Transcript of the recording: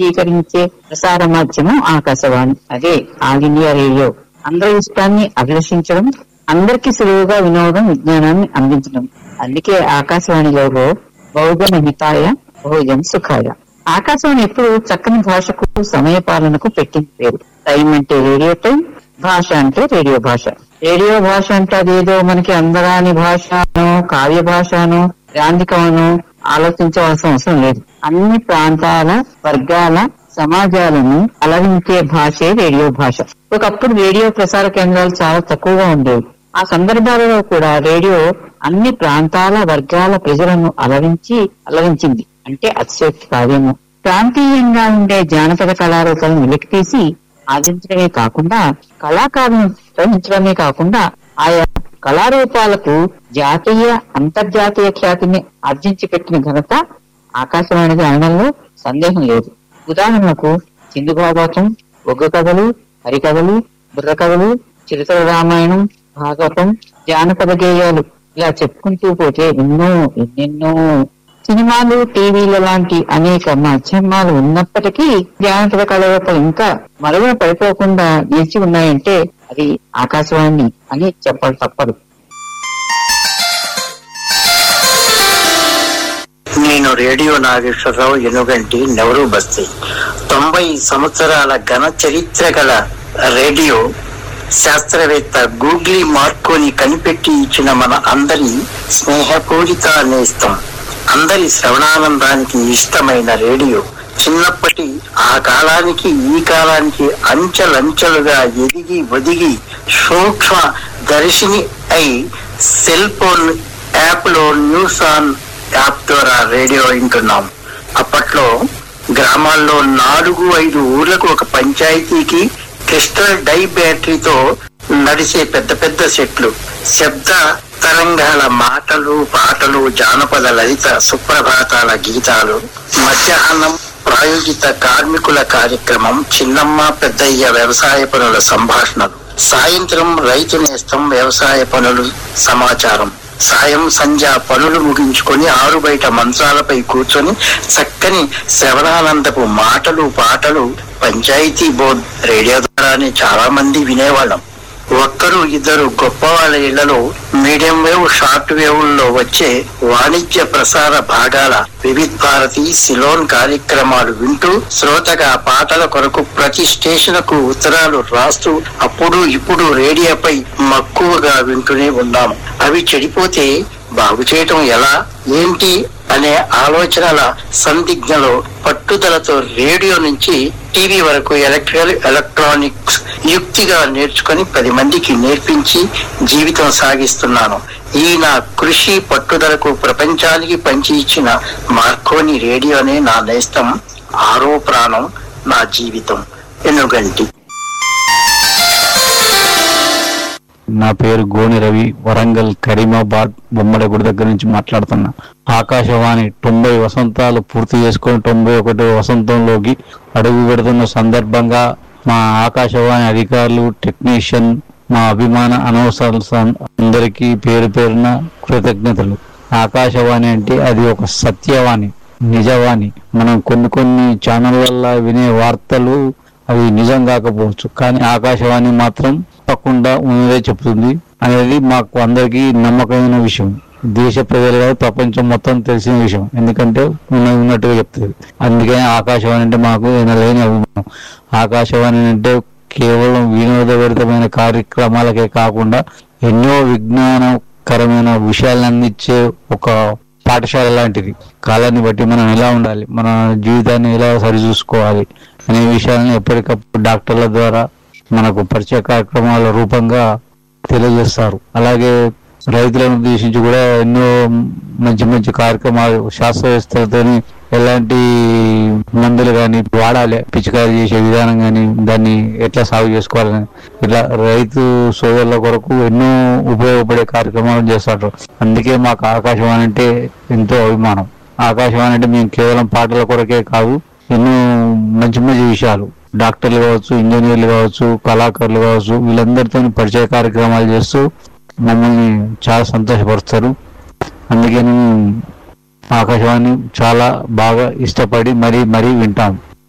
వ్యక్తీకరించే ప్రసార మాధ్యమం ఆకాశవాణి అదే ఆల్ ఇండియా రేడియో అందరి ఇష్టాన్ని అభిలషించడం అందరికీ సులువుగా వినోదం విజ్ఞానాన్ని అందించడం అందుకే ఆకాశవాణి లోగో బహుజన హితాయ బహుజన్ సుఖాయ ఆకాశవాణి ఎప్పుడు చక్కని భాషకు సమయ పాలనకు పెట్టింది పేరు టైం అంటే రేడియో టైం భాష అంటే రేడియో భాష రేడియో భాష అంటే అదేదో మనకి అందరాని భాషను కావ్య భాషను యాంత్రికమను ఆలోచించవలసిన అవసరం లేదు అన్ని ప్రాంతాల వర్గాల సమాజాలను అలరించే భాషే రేడియో భాష ఒకప్పుడు రేడియో ప్రసార కేంద్రాలు చాలా తక్కువగా ఉండేవి ఆ సందర్భాలలో కూడా రేడియో అన్ని ప్రాంతాల వర్గాల ప్రజలను అలరించి అలరించింది అంటే అతిశక్తి కాదేమో ప్రాంతీయంగా ఉండే జానపద కళారూపాలను వెలికితీసి ఆదించడమే కాకుండా కళాకారులను ప్రోత్సహించడమే కాకుండా ఆయా కళారూపాలకు జాతీయ అంతర్జాతీయ ఖ్యాతిని ఆర్జించి పెట్టిన ఘనత ఆకాశవాణిది అనడంలో సందేహం లేదు ఉదాహరణకు సింధు భాగవతం ఒగ్గు కథలు హరికథలు బుర్ర కథలు చిరుతల రామాయణం భాగవతం జానపద గేయాలు ఇలా చెప్పుకుంటూ పోతే ఎన్నో ఎన్నెన్నో సినిమాలు టీవీల లాంటి అనేక మాధ్యమాలు ఉన్నప్పటికీ జానపద కళారూపాలు ఇంకా మరుగున పడిపోకుండా నిలిచి ఉన్నాయంటే అది ఆకాశవాణి అని చెప్పడం తప్పదు నేను రేడియో నాగేశ్వరరావు ఎనుగంటి నెవరు బస్తీ తొంభై సంవత్సరాల ఘన చరిత్ర గల రేడియో శాస్త్రవేత్త గూగ్లీ మార్కోని కనిపెట్టి ఇచ్చిన మన అందరి స్నేహపూరిత నేస్తం అందరి శ్రవణానందానికి ఇష్టమైన రేడియో చిన్నప్పటి ఆ కాలానికి ఈ కాలానికి అంచెలంచెలుగా ఎదిగి ఒదిగి సూక్ష్మ దర్శిని అయి సెల్ ఫోన్ యాప్ లో న్యూస్ ఆన్ యాప్ ద్వారా రేడియో వింటున్నాం అప్పట్లో గ్రామాల్లో నాలుగు ఐదు ఊర్లకు ఒక పంచాయతీకి క్రిస్టల్ డై బ్యాటరీతో నడిచే పెద్ద పెద్ద సెట్లు శబ్ద తరంగాల మాటలు పాటలు జానపద లలిత సుప్రభాతాల గీతాలు మధ్యాహ్నం ప్రాయోజిత కార్మికుల కార్యక్రమం చిన్నమ్మ పెద్దయ్య వ్యవసాయ పనుల సంభాషణలు సాయంత్రం రైతు నేస్తం వ్యవసాయ పనులు సమాచారం సాయం సంధ్య పనులు ముగించుకొని ఆరు బయట మంచాలపై కూర్చొని చక్కని శ్రవణానందపు మాటలు పాటలు పంచాయతీ బోర్డ్ రేడియో ద్వారానే చాలా మంది వినేవాళ్ళం ఒక్కరు ఇద్దరు గొప్ప వాళ్ళ ఇళ్లలో మీడియం వేవ్ షార్ట్ వేవ్ లో వచ్చే వాణిజ్య ప్రసార భాగాల వివిధ్ భారతి సిలోన్ కార్యక్రమాలు వింటూ శ్రోతగా పాటల కొరకు ప్రతి స్టేషన్ కు ఉత్తరాలు రాస్తూ అప్పుడు ఇప్పుడు రేడియోపై మక్కువగా వింటూనే ఉన్నాము అవి చెడిపోతే బాగు చేయటం ఎలా ఏంటి అనే ఆలోచనల సందిగ్ధలో పట్టుదలతో రేడియో నుంచి టీవీ వరకు ఎలక్ట్రికల్ ఎలక్ట్రానిక్స్ యుక్తిగా నేర్చుకొని పది మందికి నేర్పించి జీవితం సాగిస్తున్నాను ఈ నా కృషి పట్టుదలకు ప్రపంచానికి పంచి ఇచ్చిన మార్కోని రేడియోనే నా నేస్తం ఆరో ప్రాణం నా జీవితం ఎన్నుగంటి నా పేరు గోని రవి వరంగల్ కరీమాబాద్ బొమ్మడగుడి దగ్గర నుంచి మాట్లాడుతున్నా ఆకాశవాణి తొంభై వసంతాలు పూర్తి చేసుకొని తొంభై ఒకటి వసంతంలోకి అడుగు పెడుతున్న సందర్భంగా మా ఆకాశవాణి అధికారులు టెక్నీషియన్ మా అభిమాన అనవసరాలు అందరికీ పేరు పేరున కృతజ్ఞతలు ఆకాశవాణి అంటే అది ఒక సత్యవాణి నిజవాణి మనం కొన్ని కొన్ని ఛానల్ వల్ల వినే వార్తలు అవి నిజం కాకపోవచ్చు కానీ ఆకాశవాణి మాత్రం తప్పకుండా ఉన్నదే చెప్తుంది అనేది మాకు అందరికీ నమ్మకమైన విషయం దేశ ప్రజలు కాదు ప్రపంచం మొత్తం తెలిసిన విషయం ఎందుకంటే ఉన్నది ఉన్నట్టుగా చెప్తుంది అందుకని ఆకాశవాణి అంటే మాకు ఎనలేని అభిమానం ఆకాశవాణి అంటే కేవలం వినోదభరితమైన కార్యక్రమాలకే కాకుండా ఎన్నో విజ్ఞానకరమైన విషయాలను అందించే ఒక పాఠశాల లాంటిది కాలాన్ని బట్టి మనం ఎలా ఉండాలి మన జీవితాన్ని ఎలా సరిచూసుకోవాలి అనే విషయాలను ఎప్పటికప్పుడు డాక్టర్ల ద్వారా మనకు పరిచయ కార్యక్రమాల రూపంగా తెలియజేస్తారు అలాగే రైతులను ఉద్దేశించి కూడా ఎన్నో మంచి మంచి కార్యక్రమాలు శాస్త్రవేత్తలతోని ఎలాంటి మందులు కానీ వాడాలి పిచికారీ చేసే విధానం కానీ దాన్ని ఎట్లా సాగు చేసుకోవాలని ఇట్లా రైతు సోదరుల కొరకు ఎన్నో ఉపయోగపడే కార్యక్రమాలు చేస్తారు అందుకే మాకు ఆకాశవాణి అంటే ఎంతో అభిమానం ఆకాశవాణి అంటే మేము కేవలం పాటల కొరకే కాదు ఎన్నో మంచి మంచి విషయాలు డాక్టర్లు కావచ్చు ఇంజనీర్లు కావచ్చు కళాకారులు కావచ్చు వీళ్ళందరితో పరిచయ కార్యక్రమాలు చేస్తూ మమ్మల్ని చాలా సంతోషపరుస్తారు అందుకే నేను ఆకాశవాణి చాలా బాగా ఇష్టపడి మరీ మరీ వింటాం